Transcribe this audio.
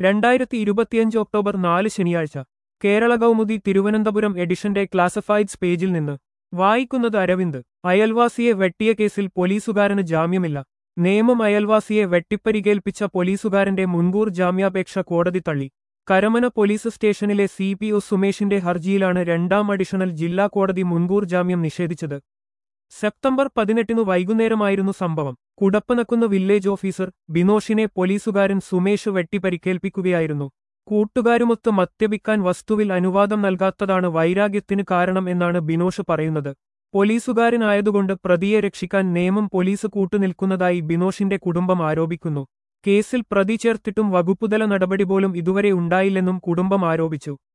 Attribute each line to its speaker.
Speaker 1: രണ്ടായിരത്തി ഇരുപത്തിയഞ്ച് ഒക്ടോബർ നാല് ശനിയാഴ്ച കേരള കൗമുദി തിരുവനന്തപുരം എഡിഷന്റെ ക്ലാസിഫൈഡ്സ് പേജിൽ നിന്ന് വായിക്കുന്നത് അരവിന്ദ് അയൽവാസിയെ വെട്ടിയ കേസിൽ പോലീസുകാരന് ജാമ്യമില്ല നിയമം അയൽവാസിയെ വെട്ടിപ്പരികേൽപ്പിച്ച പോലീസുകാരന്റെ മുൻകൂർ ജാമ്യാപേക്ഷ കോടതി തള്ളി കരമന പോലീസ് സ്റ്റേഷനിലെ സി പി ഒ സുമേഷിന്റെ ഹർജിയിലാണ് രണ്ടാം അഡീഷണൽ ജില്ലാ കോടതി മുൻകൂർ ജാമ്യം നിഷേധിച്ചത് സെപ്റ്റംബർ പതിനെട്ടിനു വൈകുന്നേരമായിരുന്നു സംഭവം കുടപ്പനക്കുന്ന് വില്ലേജ് ഓഫീസർ ബിനോഷിനെ പോലീസുകാരൻ സുമേഷ് വെട്ടിപ്പരിക്കേൽപ്പിക്കുകയായിരുന്നു കൂട്ടുകാരുമൊത്ത് മദ്യപിക്കാൻ വസ്തുവിൽ അനുവാദം നൽകാത്തതാണ് വൈരാഗ്യത്തിന് കാരണം എന്നാണ് ബിനോഷ് പറയുന്നത് പോലീസുകാരനായതുകൊണ്ട് പ്രതിയെ രക്ഷിക്കാൻ നിയമം പോലീസ് കൂട്ടുനിൽക്കുന്നതായി ബിനോഷിന്റെ കുടുംബം ആരോപിക്കുന്നു കേസിൽ പ്രതി ചേർത്തിട്ടും വകുപ്പുതല നടപടി പോലും ഇതുവരെ ഉണ്ടായില്ലെന്നും കുടുംബം ആരോപിച്ചു